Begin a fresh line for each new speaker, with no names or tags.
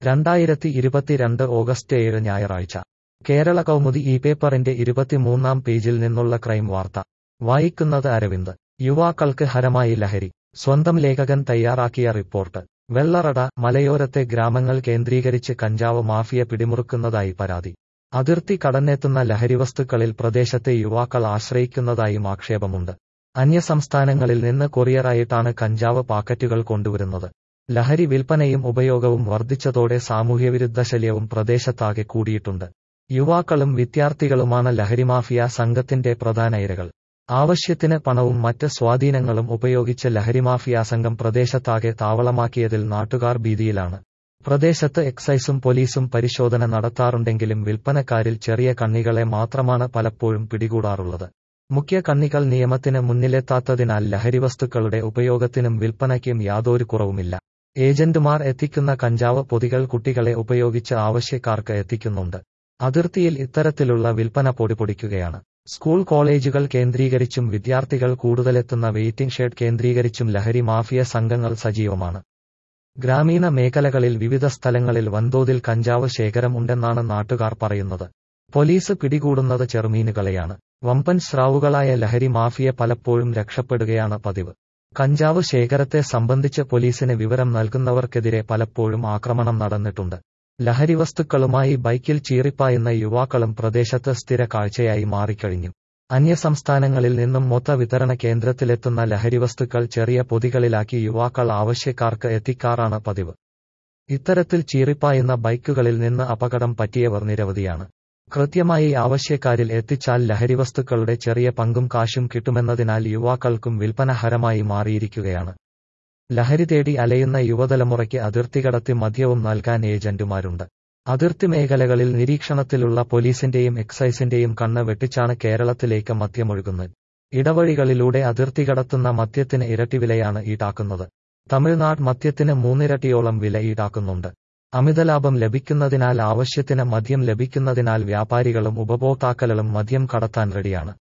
രണ്ടായിരത്തി ഇരുപത്തിരണ്ട് ഓഗസ്റ്റ് ഏഴ് ഞായറാഴ്ച കേരള കൗമുദി ഈ പേപ്പറിന്റെ ഇരുപത്തിമൂന്നാം പേജിൽ നിന്നുള്ള ക്രൈം വാർത്ത വായിക്കുന്നത് അരവിന്ദ് യുവാക്കൾക്ക് ഹരമായി ലഹരി സ്വന്തം ലേഖകൻ തയ്യാറാക്കിയ റിപ്പോർട്ട് വെള്ളറട മലയോരത്തെ ഗ്രാമങ്ങൾ കേന്ദ്രീകരിച്ച് കഞ്ചാവ് മാഫിയ പിടിമുറുക്കുന്നതായി പരാതി അതിർത്തി കടന്നെത്തുന്ന ലഹരിവസ്തുക്കളിൽ പ്രദേശത്തെ യുവാക്കൾ ആശ്രയിക്കുന്നതായും ആക്ഷേപമുണ്ട് അന്യസംസ്ഥാനങ്ങളിൽ നിന്ന് കൊറിയറായിട്ടാണ് കഞ്ചാവ് പാക്കറ്റുകൾ കൊണ്ടുവരുന്നത് ലഹരി വിൽപ്പനയും ഉപയോഗവും വർദ്ധിച്ചതോടെ സാമൂഹ്യവിരുദ്ധ ശല്യവും പ്രദേശത്താകെ കൂടിയിട്ടുണ്ട് യുവാക്കളും വിദ്യാർത്ഥികളുമാണ് ലഹരിമാഫിയ സംഘത്തിന്റെ പ്രധാന ഇരകൾ ആവശ്യത്തിന് പണവും മറ്റ് സ്വാധീനങ്ങളും ഉപയോഗിച്ച് ലഹരിമാഫിയ സംഘം പ്രദേശത്താകെ താവളമാക്കിയതിൽ നാട്ടുകാർ ഭീതിയിലാണ് പ്രദേശത്ത് എക്സൈസും പോലീസും പരിശോധന നടത്താറുണ്ടെങ്കിലും വിൽപ്പനക്കാരിൽ ചെറിയ കണ്ണികളെ മാത്രമാണ് പലപ്പോഴും പിടികൂടാറുള്ളത് മുഖ്യ കണ്ണികൾ നിയമത്തിന് മുന്നിലെത്താത്തതിനാൽ ലഹരിവസ്തുക്കളുടെ ഉപയോഗത്തിനും വിൽപ്പനയ്ക്കും യാതൊരു കുറവുമില്ല ഏജന്റുമാർ എത്തിക്കുന്ന കഞ്ചാവ് പൊതികൾ കുട്ടികളെ ഉപയോഗിച്ച് ആവശ്യക്കാർക്ക് എത്തിക്കുന്നുണ്ട് അതിർത്തിയിൽ ഇത്തരത്തിലുള്ള വിൽപ്പന പൊടിപൊടിക്കുകയാണ് സ്കൂൾ കോളേജുകൾ കേന്ദ്രീകരിച്ചും വിദ്യാർത്ഥികൾ കൂടുതലെത്തുന്ന വെയിറ്റിംഗ് ഷെഡ് കേന്ദ്രീകരിച്ചും ലഹരി മാഫിയ സംഘങ്ങൾ സജീവമാണ് ഗ്രാമീണ മേഖലകളിൽ വിവിധ സ്ഥലങ്ങളിൽ വൻതോതിൽ കഞ്ചാവ് ശേഖരം ഉണ്ടെന്നാണ് നാട്ടുകാർ പറയുന്നത് പോലീസ് പിടികൂടുന്നത് ചെറുമീനുകളെയാണ് വമ്പൻ സ്രാവുകളായ ലഹരി മാഫിയ പലപ്പോഴും രക്ഷപ്പെടുകയാണ് പതിവ് കഞ്ചാവ് ശേഖരത്തെ സംബന്ധിച്ച് പോലീസിന് വിവരം നൽകുന്നവർക്കെതിരെ പലപ്പോഴും ആക്രമണം നടന്നിട്ടുണ്ട് ലഹരിവസ്തുക്കളുമായി ബൈക്കിൽ ചീറിപ്പായുന്ന യുവാക്കളും പ്രദേശത്ത് സ്ഥിര കാഴ്ചയായി മാറിക്കഴിഞ്ഞു അന്യസംസ്ഥാനങ്ങളിൽ നിന്നും മൊത്ത വിതരണ കേന്ദ്രത്തിലെത്തുന്ന ലഹരിവസ്തുക്കൾ ചെറിയ പൊതികളിലാക്കി യുവാക്കൾ ആവശ്യക്കാർക്ക് എത്തിക്കാറാണ് പതിവ് ഇത്തരത്തിൽ ചീറിപ്പായുന്ന ബൈക്കുകളിൽ നിന്ന് അപകടം പറ്റിയവർ നിരവധിയാണ് കൃത്യമായി ആവശ്യക്കാരിൽ എത്തിച്ചാൽ ലഹരിവസ്തുക്കളുടെ ചെറിയ പങ്കും കാശും കിട്ടുമെന്നതിനാൽ യുവാക്കൾക്കും വിൽപ്പന ഹരമായി മാറിയിരിക്കുകയാണ് ലഹരി തേടി അലയുന്ന യുവതലമുറയ്ക്ക് അതിർത്തി കടത്തി മദ്യവും നൽകാൻ ഏജന്റുമാരുണ്ട് അതിർത്തി മേഖലകളിൽ നിരീക്ഷണത്തിലുള്ള പോലീസിന്റെയും എക്സൈസിന്റെയും കണ്ണ് വെട്ടിച്ചാണ് കേരളത്തിലേക്ക് മദ്യമൊഴുകുന്നത് ഇടവഴികളിലൂടെ അതിർത്തി കടത്തുന്ന മദ്യത്തിന് ഇരട്ടി വിലയാണ് ഈടാക്കുന്നത് തമിഴ്നാട് മദ്യത്തിന് മൂന്നിരട്ടിയോളം വില ഈടാക്കുന്നുണ്ട് അമിതലാഭം ലഭിക്കുന്നതിനാൽ ആവശ്യത്തിന് മദ്യം ലഭിക്കുന്നതിനാൽ വ്യാപാരികളും ഉപഭോക്താക്കളും മദ്യം കടത്താൻ റെഡിയാണ്